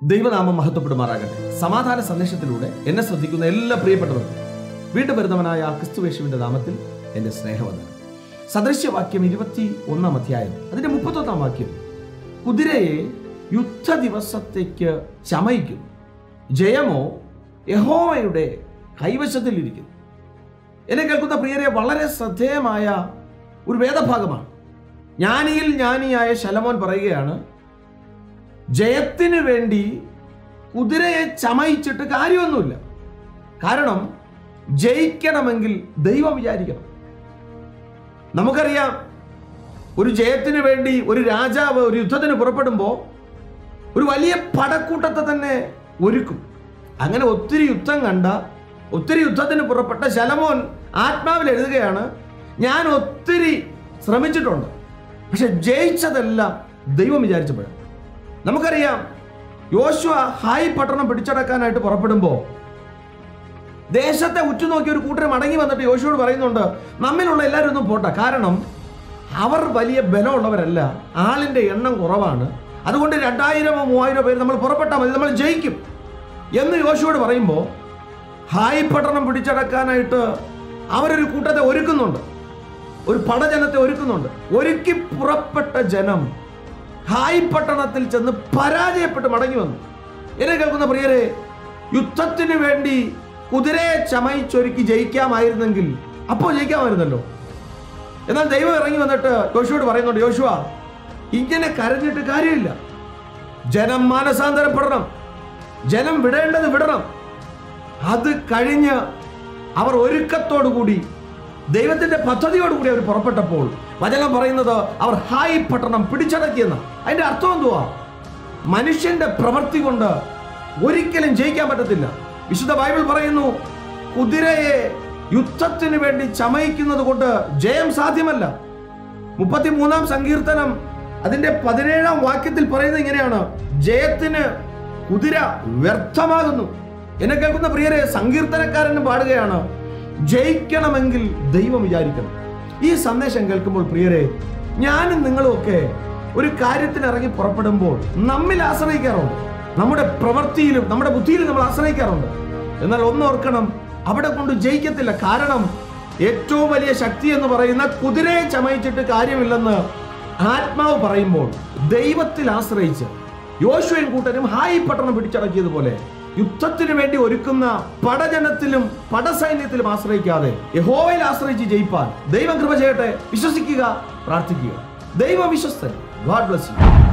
ദൈവനാമം മഹത്വപ്പെടുമാറാകട്ടെ സമാധാന സന്ദേശത്തിലൂടെ എന്നെ ശ്രദ്ധിക്കുന്ന എല്ലാ പ്രിയപ്പെട്ടവർക്കും വീണ്ടും വരുന്നവനായ ക്രിസ്തുവേശുവിന്റെ നാമത്തിൽ എന്റെ സ്നേഹവന്ദനം സദൃശ്യവാക്യം ഇരുപത്തി ഒന്നാം അധ്യായം അതിന്റെ മുപ്പത്തൊന്നാം വാക്യം കുതിരയെ യുദ്ധ ദിവസത്തേക്ക് ചമയിക്കും ജയമോ യഹോവയുടെ കൈവശത്തിലിരിക്കുന്നു എന്നെ കേൾക്കുന്ന പ്രിയരെ വളരെ ശ്രദ്ധേയമായ ഒരു വേദഭാഗമാണ് ജ്ഞാനിയിൽ ജ്ഞാനിയായ ശലമോൻ പറയുകയാണ് ജയത്തിന് വേണ്ടി കുതിരയെ ചമയിച്ചിട്ട് കാര്യമൊന്നുമില്ല കാരണം ജയിക്കണമെങ്കിൽ ദൈവം വിചാരിക്കണം നമുക്കറിയാം ഒരു ജയത്തിന് വേണ്ടി ഒരു രാജാവ് ഒരു യുദ്ധത്തിന് പുറപ്പെടുമ്പോൾ ഒരു വലിയ പടക്കൂട്ടത്തെ തന്നെ ഒരുക്കും അങ്ങനെ ഒത്തിരി യുദ്ധം കണ്ട ഒത്തിരി യുദ്ധത്തിന് പുറപ്പെട്ട ശലമോൻ ആത്മാവിൽ എഴുതുകയാണ് ഞാൻ ഒത്തിരി ശ്രമിച്ചിട്ടുണ്ട് പക്ഷെ ജയിച്ചതെല്ലാം ദൈവം വിചാരിച്ചപ്പോഴാണ് നമുക്കറിയാം യോശുവ ഹായ് പട്ടണം പിടിച്ചടക്കാനായിട്ട് പുറപ്പെടുമ്പോൾ ദേശത്തെ ഉറ്റുനോക്കി ഒരു കൂട്ടർ മടങ്ങി വന്നിട്ട് യോശുവോട് പറയുന്നുണ്ട് നമ്മിലുള്ള എല്ലാവരും ഒന്നും പോട്ടെ കാരണം അവർ വലിയ ബലമുള്ളവരല്ല ആളിന്റെ എണ്ണം കുറവാണ് അതുകൊണ്ട് രണ്ടായിരമോ മൂവായിരമോ പേര് നമ്മൾ പുറപ്പെട്ടാൽ മതി നമ്മൾ ജയിക്കും എന്ന് യോശുവോട് പറയുമ്പോൾ ഹായ് പട്ടണം പിടിച്ചടക്കാനായിട്ട് അവരൊരു കൂട്ടത്തെ ഒരുക്കുന്നുണ്ട് ഒരു പടജനത്തെ ഒരുക്കുന്നുണ്ട് ഒരുക്കി പുറപ്പെട്ട ജനം ഹായ് പട്ടണത്തിൽ ചെന്ന് പരാജയപ്പെട്ട് മടങ്ങി വന്നു എന്നെ കേൾക്കുന്ന പ്രിയരെ യുദ്ധത്തിന് വേണ്ടി കുതിരയെ ചമയിച്ചൊരുക്കി ജയിക്കാമായിരുന്നെങ്കിൽ അപ്പോൾ ജയിക്കാമായിരുന്നല്ലോ എന്നാൽ ദൈവം ഇറങ്ങി വന്നിട്ട് യോശുവോട് പറയുന്നുണ്ട് യോശുവ ഇങ്ങനെ കരഞ്ഞിട്ട് കാര്യമില്ല ജനം മാനസാന്തരപ്പെടണം ജനം വിടേണ്ടത് വിടണം അത് കഴിഞ്ഞ് അവർ ഒരുക്കത്തോടുകൂടി ദൈവത്തിന്റെ പദ്ധതിയോടുകൂടി അവർ പുറപ്പെട്ടപ്പോൾ വചനം പറയുന്നത് അവർ ഹായ് പട്ടണം പിടിച്ചടക്കിയെന്ന് അതിന്റെ അർത്ഥം എന്തുവാ മനുഷ്യന്റെ പ്രവൃത്തി കൊണ്ട് ഒരിക്കലും ജയിക്കാൻ പറ്റത്തില്ല വിശുദ്ധ ബൈബിൾ പറയുന്നു കുതിരയെ യുദ്ധത്തിന് വേണ്ടി ചമയിക്കുന്നത് കൊണ്ട് ജയം സാധ്യമല്ല മുപ്പത്തിമൂന്നാം സങ്കീർത്തനം അതിന്റെ പതിനേഴാം വാക്യത്തിൽ പറയുന്നത് ഇങ്ങനെയാണ് ജയത്തിന് കുതിര വ്യർത്ഥമാകുന്നു എന്നെ കേൾക്കുന്ന പ്രിയരെ സങ്കീർത്തനക്കാരനും പാടുകയാണ് ജയിക്കണമെങ്കിൽ ദൈവം വിചാരിക്കണം ഈ സന്ദേശം കേൾക്കുമ്പോൾ പ്രിയരെ ഞാനും നിങ്ങളും ഒക്കെ ഒരു കാര്യത്തിന് ഇറങ്ങി പുറപ്പെടുമ്പോൾ നമ്മിൽ ആശ്രയിക്കാറുണ്ട് നമ്മുടെ പ്രവൃത്തിയിലും നമ്മുടെ ബുദ്ധിയിലും നമ്മൾ ആശ്രയിക്കാറുണ്ട് എന്നാൽ ഒന്നോർക്കണം അവിടെ കൊണ്ട് ജയിക്കത്തില്ല കാരണം ഏറ്റവും വലിയ ശക്തി എന്ന് പറയുന്ന കുതിരയെ ചമയിച്ചിട്ട് കാര്യമില്ലെന്ന് ആത്മാവ് പറയുമ്പോൾ ദൈവത്തിൽ ആശ്രയിച്ച് യോശുവൻ കൂട്ടരും ഹായി പട്ടണം പിടിച്ചടക്കിയതുപോലെ യുദ്ധത്തിന് വേണ്ടി ഒരുക്കുന്ന പടജനത്തിലും പടസൈന്യത്തിലും ആശ്രയിക്കാതെ യഹോവയിൽ ആശ്രയിച്ച് ജയിപ്പാൻ ദൈവം കൃപ ചെയ്യട്ടെ വിശ്വസിക്കുക പ്രാർത്ഥിക്കുക ദൈവ വിശ്വസ്തൻ ഗോഡ് ബ്ലസ് യു